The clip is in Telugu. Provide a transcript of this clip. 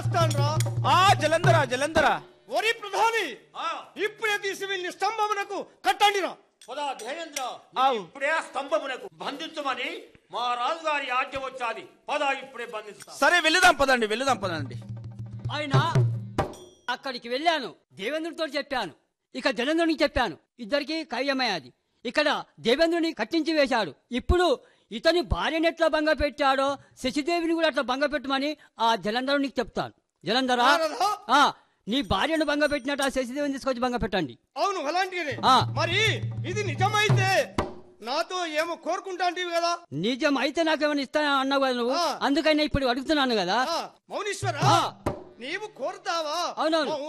వస్తాన్రా ఆ జలంధర జలంధర ఒరి ప్రధాని ఆ, ఇప్పుడే తీసి వీళ్ళని స్తంభమునకు కట్టండిరా పదా ధైర్యేంద్ర ఆవు. ఇప్పుడే ఆ స్తంభమునకు బంధించమని మా రాజుగారి ఆజ్ఞ వచ్చాది పదా ఇప్పుడే బంధిస్తా సరే వెళ్దాం పదండి వెళ్దాం పదండి ఆయన అక్కడికి వెళ్ళాను దేవేంద్రుడితో చెప్పాను ఇక జనేంద్రునికి చెప్పాను ఇద్దరికి కయ్యమయ్యాది ఇక్కడ దేవేంద్రుని కట్టించి వేశాడు ఇప్పుడు ఇతని భార్యని ఎట్లా భంగ పెట్టాడో శశిదేవిని కూడా అట్లా భంగ పెట్టమని ఆ జలంధరునికి చెప్తాను జలంధర నారదా? ఆ నీ భార్యను భంగ పెట్టినట్టు ఆ శశిదేవిని తీసుకొచ్చి భంగ పెట్టండి అవును అలాంటిదే ఆ. మరి ఇది నిజమైతే నాతో ఏమో కోరుకుంటాంటివి కదా నిజం అయితే నాకేమైనా ఇస్తాను అన్నావు కదా నువ్వు ఆ. అందుకని ఇప్పుడు అడుగుతున్నాను కదా ఆ, మౌనీశ్వర ఆ. నీవు కోరుతావా అవునవును. మౌ-